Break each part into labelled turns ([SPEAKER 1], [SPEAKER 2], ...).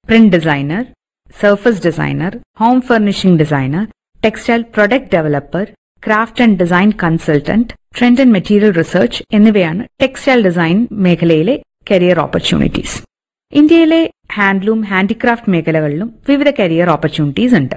[SPEAKER 1] print designer surface designer home furnishing designer textile product developer craft and design consultant trend and material research എന്നിവയാണ് textile design മേഖലയിലെ career opportunities ഇന്ത്യയിലെ handloom handicraft മേഖലകളിലും വിവിധ career opportunities ഉണ്ട്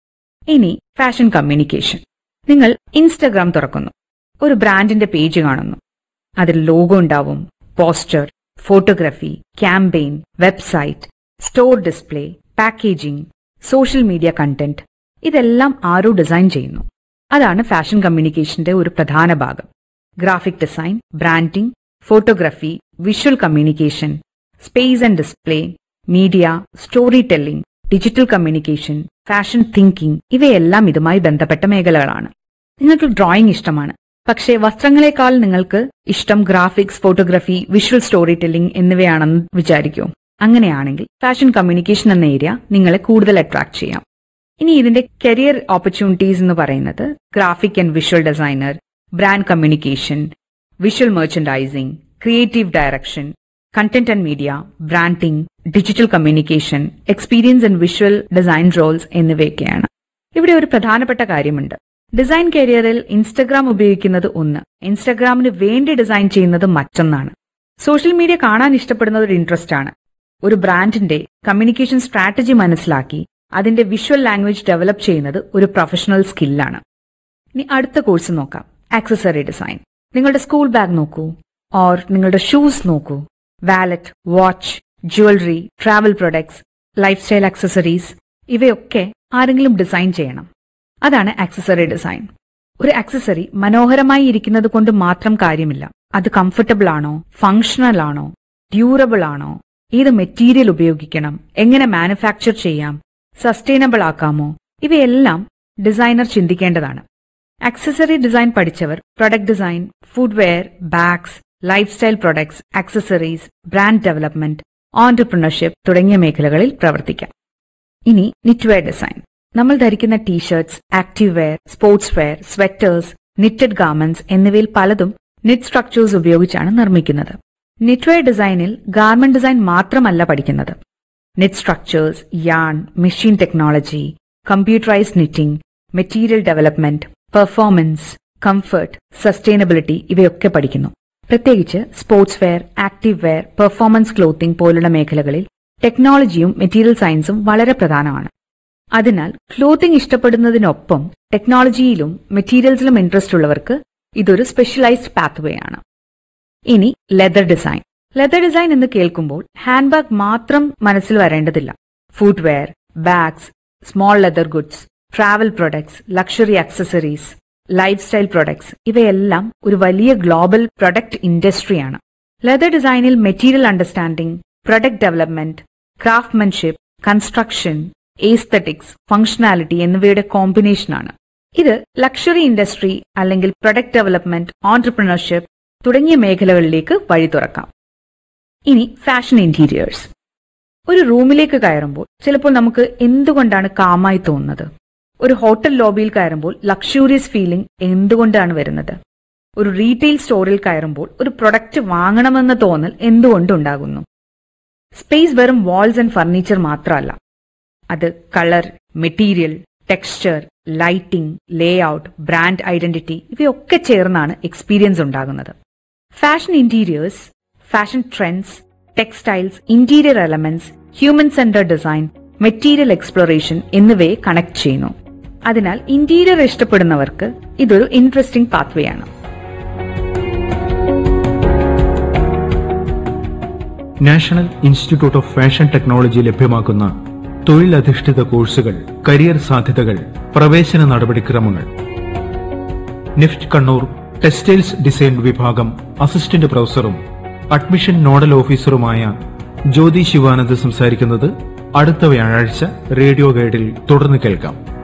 [SPEAKER 1] ഇനി fashion communication നിങ്ങൾ Instagram തുറക്കുന്നു ഒരു ബ്രാൻഡിന്റെ പേജ് കാണുന്നു അതിൽ ലോഗോ ഉണ്ടാവും poster photography campaign website store display packaging social media content ഇതെല്ലാം ആരോ ഡിസൈൻ ചെയ്യുന്നു അതാണ് ഫാഷൻ കമ്മ്യൂണിക്കേഷന്റെ ഒരു പ്രധാന ഭാഗം graphic design branding photography visual communication space and display media story telling digital communication fashion thinking ഇവയെല്ലാം ഇതുമായി ബന്ധപ്പെട്ട മേഖലകളാണ് നിങ്ങൾക്ക് ഡ്രോയിങ് ഇഷ്ടമാണ് പക്ഷേ വസ്ത്രങ്ങളെക്കാൾ നിങ്ങൾക്ക് ഇഷ്ടം graphics photography visual story telling എന്നിവയാണെന്ന് വിചാരിക്കൂ അങ്ങനെയാണെങ്കിൽ ഫാഷൻ കമ്മ്യൂണിക്കേഷൻ എന്ന ഏരിയ നിങ്ങളെ കൂടുതൽ അട്രാക്ട് ചെയ്യാം ഇനി ഇതിന്റെ കരിയർ ഓപ്പർച്യൂണിറ്റീസ് എന്ന് പറയുന്നത് graphic and visual designer brand communication visual merchandising creative direction content and media branding digital communication experience and visual design roles എന്നിവയൊക്കെയാണ് ഇവിടെ ഒരു പ്രധാനപ്പെട്ട കാര്യമുണ്ട് ഡിസൈൻ കരിയറിൽ ഇൻസ്റ്റഗ്രാം ഉപയോഗിക്കുന്നത് ഒന്ന് ഇൻസ്റ്റഗ്രാമിന് വേണ്ടി ഡിസൈൻ ചെയ്യുന്നത് മറ്റൊന്നാണ് സോഷ്യൽ മീഡിയ കാണാൻ ഇഷ്ടപ്പെടുന്നത് ഒരു ഇൻട്രസ്റ്റ് ആണ് ഒരു ബ്രാൻഡിന്റെ കമ്മ്യൂണിക്കേഷൻ സ്ട്രാറ്റജി മനസ്സിലാക്കി അതിന്റെ വിഷ്വൽ ലാംഗ്വേജ് ഡെവലപ്പ് ചെയ്യുന്നത് ഒരു പ്രൊഫഷണൽ സ്കില്ലാണ് ഇനി അടുത്ത കോഴ്സ് നോക്കാം ആക്സസറി ഡിസൈൻ നിങ്ങളുടെ സ്കൂൾ ബാഗ് നോക്കൂ ഓർ നിങ്ങളുടെ ഷൂസ് നോക്കൂ wallet watch jewellery travel products life style accessories ഇവയൊക്കെ ആരെങ്കിലും ഡിസൈൻ ചെയ്യണം അതാണ് ആക്സസറി ഡിസൈൻ ഒരു ആക്സസറി മനോഹരമായി ഇരിക്കുന്നത് കൊണ്ട് മാത്രം കാര്യമില്ല അത് കംഫർട്ടബിൾ ആണോ ഫങ്ഷണൽ ആണോ ഡ്യൂറബിൾ ആണോ ഏത് മെറ്റീരിയൽ ഉപയോഗിക്കണം എങ്ങനെ മാനുഫാക്ചർ ചെയ്യാം സസ്റ്റൈനബിൾ ആക്കാമോ ഇവയെല്ലാം ഡിസൈനർ ചിന്തിക്കേണ്ടതാണ് ആക്സസറി ഡിസൈൻ പഠിച്ചവർ product design footwear bags life style products accessories brand development entrepreneurship തുടങ്ങിയ മേഖലകളിൽ പ്രവർത്തിക്കാം ഇനി നിറ്റ്വെയർ ഡിസൈൻ നമ്മൾ ധരിക്കുന്ന T shirts active wear sports wear sweaters knitted garments എന്നിവയിൽ പലതും നിറ്റ് സ്ട്രക്ചേഴ്സ് ഉപയോഗിച്ചാണ് നിർമ്മിക്കുന്നത് നിറ്റ്വെയർ ഡിസൈനിൽ ഗാർമെന്റ് ഡിസൈൻ മാത്രമല്ല പഠിക്കുന്നത് knit structures yarn machine technology computerised knitting material development performance comfort sustainability ഇവയൊക്കെ പഠിക്കുന്നു പ്രത്യേകിച്ച് sports wear active wear performance clothing പോലുള്ള മേഖലകളിൽ ടെക്നോളജിയും മെറ്റീരിയൽ സയൻസും വളരെ പ്രധാനമാണ് അതിനാൽ ക്ലോത്തിംഗ് ഇഷ്ടപ്പെടുന്നതിനൊപ്പം ടെക്നോളജിയിലും മെറ്റീരിയൽസിലും ഇൻട്രസ്റ്റ് ഉള്ളവർക്ക് ഇതൊരു സ്പെഷ്യലൈസ്ഡ് പാത്വേ ആണ് ഇനി ലെതർ ഡിസൈൻ ലെതർ ഡിസൈൻ എന്ന് കേൾക്കുമ്പോൾ ഹാൻഡ് ബാഗ് മാത്രം മനസ്സിൽ വരേണ്ടതില്ല footwear bags small leather goods travel products luxury accessories life style products ഇവയെല്ലാം ഒരു വലിയ ഗ്ലോബൽ പ്രൊഡക്റ്റ് ഇൻഡസ്ട്രിയാണ് ലെതർ ഡിസൈനിൽ material understanding product development craftsmanship construction aesthetics functionality എന്നിവയുടെ കോമ്പിനേഷനാണ് ഇത് ലക്ഷറി ഇൻഡസ്ട്രി അല്ലെങ്കിൽ പ്രൊഡക്റ്റ് ഡെവലപ്മെന്റ് ഓൺടർപ്രണർഷിപ്പ് തുടങ്ങിയ മേഖലകളിലേക്ക് വഴി തുറക്കാം ഇനി ഫാഷൻ ഇന്റീരിയേഴ്സ് ഒരു റൂമിലേക്ക് കയറുമ്പോൾ ചിലപ്പോൾ നമുക്ക് എന്തുകൊണ്ടാണ് കാമായി തോന്നുന്നത് ഒരു ഹോട്ടൽ ലോബിയിൽ കയറുമ്പോൾ ലക്ഷൂറിയസ് ഫീലിംഗ് എന്തുകൊണ്ടാണ് വരുന്നത് ഒരു റീറ്റെയിൽ സ്റ്റോറിൽ കയറുമ്പോൾ ഒരു പ്രൊഡക്റ്റ് വാങ്ങണമെന്ന തോന്നൽ എന്തുകൊണ്ടുണ്ടാകുന്നു സ്പേസ് വെറും വാൾസ് ആൻഡ് ഫർണിച്ചർ മാത്രമല്ല അത് colour material texture lighting layout brand identity ഇവയൊക്കെ ചേർന്നാണ് എക്സ്പീരിയൻസ് ഉണ്ടാകുന്നത് fashion interiors fashion trends textiles interior elements human centre design material exploration എന്നിവയെ കണക്ട് ചെയ്യുന്നു അതിനാൽ ഇന്റീരിയർ ഇഷ്ടപ്പെടുന്നവർക്ക് ഇതൊരു ഇൻട്രസ്റ്റിംഗ് പാത്വേ ആണ്
[SPEAKER 2] national institute of fashion technology ലഭ്യമാക്കുന്ന തൊഴിലധിഷ്ഠിത കോഴ്സുകൾ കരിയർ സാധ്യതകൾ പ്രവേശന നടപടിക്രമങ്ങൾ നിഫ്റ്റ് കണ്ണൂർ ടെക്സ്റ്റൈൽസ് ഡിസൈൻ വിഭാഗം അസിസ്റ്റന്റ് പ്രൊഫസറും അഡ്മിഷൻ നോഡൽ ഓഫീസറുമായ ജ്യോതി ശിവാനന്ദ് സംസാരിക്കുന്നത് അടുത്ത വ്യാഴാഴ്ച റേഡിയോ ഗൈഡിൽ തുടർന്ന് കേൾക്കാം